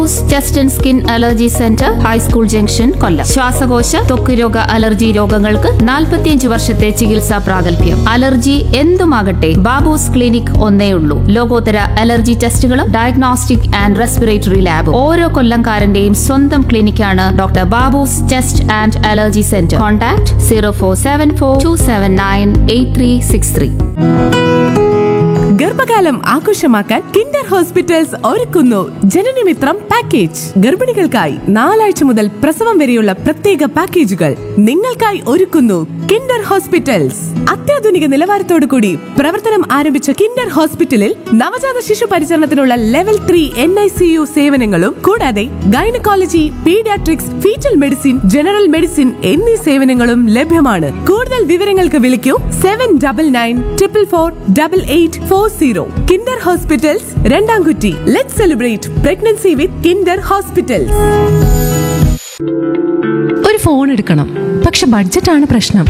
chest and skin allergy centre high school junction Kollam ശ്വാസകോശ ത്വക്ക് രോഗ അലർജി രോഗങ്ങൾക്ക് 45 വർഷത്തെ ചികിത്സാ പ്രാഗൽഭ്യം അലർജി എന്തുമാകട്ടെ ബാബൂസ് ക്ലിനിക് ഒന്നേ ഉള്ളൂ ലോകോത്തര അലർജി ടെസ്റ്റുകളും ഡയഗ്നോസ്റ്റിക് ആൻഡ് റെസ്പിറേറ്ററി ലാബും ഓരോ കൊല്ലംകാരന്റെയും സ്വന്തം ക്ലിനിക്കാണ് doctor Babu's chest and allergy centre contact zero four seven four two seven nine eight three six three ഗർഭകാലം ആഘോഷമാക്കാൻ കിൻഡർ ഹോസ്പിറ്റൽസ് ഒരുക്കുന്നു ജനനമിത്രം പാക്കേജ് ഗർഭിണികൾക്കായി നാലാഴ്ച മുതൽ പ്രസവം വരെയുള്ള പ്രത്യേക പാക്കേജുകൾ നിങ്ങൾക്കായി ഒരുക്കുന്നു കിൻഡർ ഹോസ്പിറ്റൽസ് അത്യാധുനിക നിലവാരത്തോടു കൂടി പ്രവർത്തനം ആരംഭിച്ച കിൻഡർ ഹോസ്പിറ്റലിൽ നവജാത ശിശു പരിചരണത്തിനുള്ള level three N I C U സേവനങ്ങളും കൂടാതെ gynaecology paediatrics fetal medicine general medicine എന്നീ സേവനങ്ങളും ലഭ്യമാണ് കൂടുതൽ വിവരങ്ങൾക്ക് വിളിക്കൂ seven double nine triple four double eight four zero Kinder hospitals Randamkutti let celebrate pregnancy with Kinder hospitals ഒരു ഫോൺ എടുക്കണം പക്ഷെ ബഡ്ജറ്റാണ് പ്രശ്നം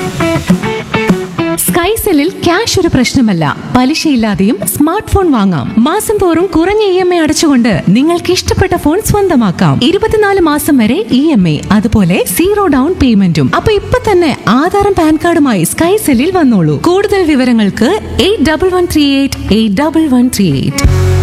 സ്കൈസെല്ലിൽ ക്യാഷ് ഒരു പ്രശ്നമല്ല പലിശയില്ലാതെയും സ്മാർട്ട് ഫോൺ വാങ്ങാം മാസം തോറും കുറഞ്ഞ ഇ എം ഐ അടച്ചുകൊണ്ട് നിങ്ങൾക്ക് ഇഷ്ടപ്പെട്ട ഫോൺ സ്വന്തമാക്കാം ഇരുപത്തിനാല് മാസം വരെ ഇ എം ഐ അതുപോലെ സീറോ ഡൗൺ പേയ്മെന്റും അപ്പൊ ഇപ്പൊ തന്നെ ആധാറും പാൻ കാർഡുമായി സ്കൈസെല്ലിൽ വന്നോളൂ കൂടുതൽ വിവരങ്ങൾക്ക് eight double one three eight eight double one three eight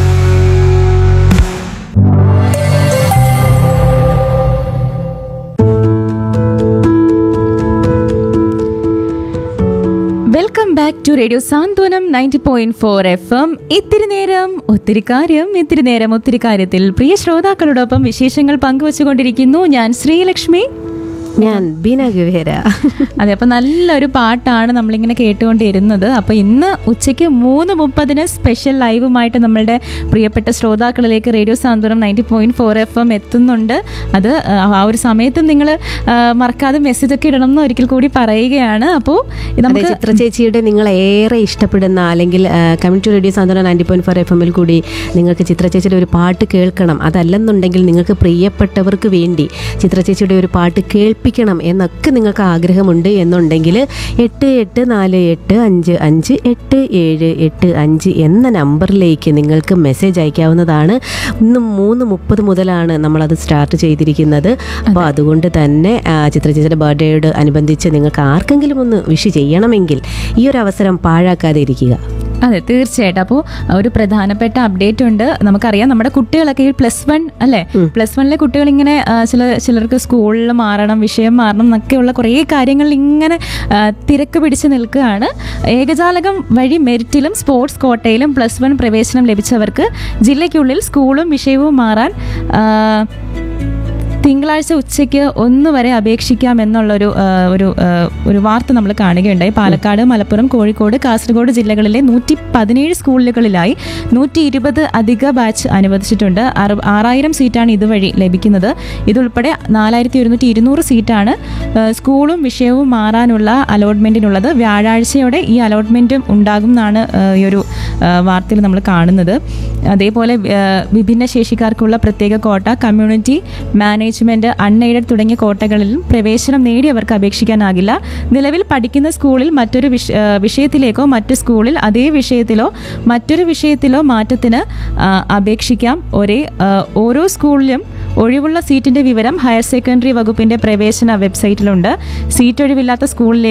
welcome back to radio Santhwanam ninety point four F M ഇത്തിരി നേരം ഒത്തിരി കാര്യം ഇത്തിരി നേരം ഒത്തിരി കാര്യത്തിൽ പ്രിയ ശ്രോതാക്കളോടൊപ്പം വിശേഷങ്ങൾ പങ്കുവച്ചുകൊണ്ടിരിക്കുന്നു ഞാൻ ശ്രീലക്ഷ്മി ഞാൻ ബീന ഗുഹേര അതെ അപ്പൊ നല്ലൊരു പാട്ടാണ് നമ്മളിങ്ങനെ കേട്ടുകൊണ്ടിരുന്നത് അപ്പൊ ഇന്ന് ഉച്ചയ്ക്ക് മൂന്ന് മുപ്പതിന് സ്പെഷ്യൽ ലൈവുമായിട്ട് നമ്മളുടെ പ്രിയപ്പെട്ട ശ്രോതാക്കളിലേക്ക് radio Santhwanam ninety point four F M എത്തുന്നുണ്ട് അത് ആ, ആ ഒരു സമയത്ത് നിങ്ങൾ മറക്കാതെ മെസ്സേജ് ഒക്കെ ഇടണം എന്ന് ഒരിക്കൽ കൂടി പറയുകയാണ് അപ്പോൾ അതെ നമുക്ക് ചിത്ര ചേച്ചിയുടെ നിങ്ങൾ ഏറെ ഇഷ്ടപ്പെടുന്ന അല്ലെങ്കിൽ community radio Santhwana ninety point four F എമ്മിൽ കൂടി നിങ്ങൾക്ക് ചിത്ര ചേച്ചിയുടെ ഒരു പാട്ട് കേൾക്കണം അതല്ലെന്നുണ്ടെങ്കിൽ നിങ്ങൾക്ക് പ്രിയപ്പെട്ടവർക്ക് വേണ്ടി ചിത്ര ചേച്ചിയുടെ ഒരു പാട്ട് കേൾപ്പിക്കണം എന്നൊക്കെ നിങ്ങൾക്ക് ആഗ്രഹമുണ്ട് എന്നുണ്ടെങ്കിൽ എട്ട് എട്ട് നാല് എട്ട് അഞ്ച് അഞ്ച് എട്ട് ഏഴ് എട്ട് അഞ്ച് എന്ന നമ്പറിലേക്ക് നിങ്ങൾക്ക് മെസ്സേജ് അയക്കാവുന്നതാണ് ഇന്ന് മൂന്ന് മുപ്പത് മുതലാണ് നമ്മളത് സ്റ്റാർട്ട് ചെയ്തിരിക്കുന്നത് അപ്പോൾ അതുകൊണ്ട് തന്നെ ആ, ചിത്ര ചേച്ചിയുടെ ബർത്ത്ഡേയോട് അനുബന്ധിച്ച് നിങ്ങൾക്ക് ആർക്കെങ്കിലും ഒന്ന് വിഷ് ചെയ്യണമെങ്കിൽ ഈ ഒരു അവസരം പാഴാക്കാതെ ഇരിക്കുക അതെ തീർച്ചയായിട്ടും അപ്പോൾ ഒരു പ്രധാനപ്പെട്ട അപ്ഡേറ്റ് ഉണ്ട് നമുക്കറിയാം നമ്മുടെ കുട്ടികളൊക്കെ ഈ പ്ലസ് വൺ അല്ലേ പ്ലസ് വണ്ണിലെ കുട്ടികൾ ഇങ്ങനെ ആ, ചില ചിലർക്ക് സ്കൂളിൽ മാറണം വിഷയം മാറണം എന്നൊക്കെയുള്ള കുറേ കാര്യങ്ങളിൽ ഇങ്ങനെ ആ, തിരക്ക് പിടിച്ച് നിൽക്കുകയാണ് ഏകജാലകം വഴി മെരിറ്റിലും സ്പോർട്സ് കോട്ടയിലും പ്ലസ് വൺ പ്രവേശനം ലഭിച്ചവർക്ക് ജില്ലയ്ക്കുള്ളിൽ സ്കൂളും വിഷയവും മാറാൻ ആ, തിങ്കളാഴ്ച ഉച്ചയ്ക്ക് ഒന്ന് വരെ അപേക്ഷിക്കാം എന്നുള്ളൊരു ആ, ഒരു ആ, ഒരു വാർത്ത നമ്മൾ കാണുകയുണ്ടായി പാലക്കാട് മലപ്പുറം കോഴിക്കോട് കാസർഗോഡ് ജില്ലകളിലെ നൂറ്റി പതിനേഴ് സ്കൂളുകളിലായി നൂറ്റി ഇരുപത് അധിക ബാച്ച് അനുവദിച്ചിട്ടുണ്ട് അറു ആറായിരം സീറ്റാണ് ഇതുവഴി ലഭിക്കുന്നത് ഇതുൾപ്പെടെ നാലായിരത്തി ഒരുന്നൂറ്റി ഇരുന്നൂറ് സീറ്റാണ് ആ, സ്കൂളും വിഷയവും മാറാനുള്ള അലോട്ട്മെൻറ്റിനുള്ളത് വ്യാഴാഴ്ചയോടെ ഈ അലോട്ട്മെൻറ്റും ഉണ്ടാകും എന്നാണ് ആ, ഈ ഒരു ആ, വാർത്തയിൽ നമ്മൾ കാണുന്നത് അതേപോലെ ആ, ഭിന്നശേഷിക്കാർക്കുള്ള പ്രത്യേക കോട്ട കമ്മ്യൂണിറ്റി മാനേജ്മെന്റ് അൺഎയ്ഡഡ് തുടങ്ങിയ കോട്ടകളിലും പ്രവേശനം നേടിയവർക്ക് അപേക്ഷിക്കാനാകില്ല നിലവിൽ പഠിക്കുന്ന സ്കൂളിൽ മറ്റൊരു വിഷ- ആ, വിഷയത്തിലേക്കോ മറ്റു സ്കൂളിൽ അതേ വിഷയത്തിലോ മറ്റൊരു വിഷയത്തിലോ മാറ്റത്തിന് ആ, അപേക്ഷിക്കാം ഒരേ ആ, ഓരോ സ്കൂളിലും ഒഴിവുള്ള സീറ്റിന്റെ വിവരം ഹയർ സെക്കൻഡറി വകുപ്പിന്റെ പ്രവേശന വെബ്സൈറ്റിലുണ്ട് സീറ്റ് ഒഴിവില്ലാത്ത സ്കൂളിലേക്ക്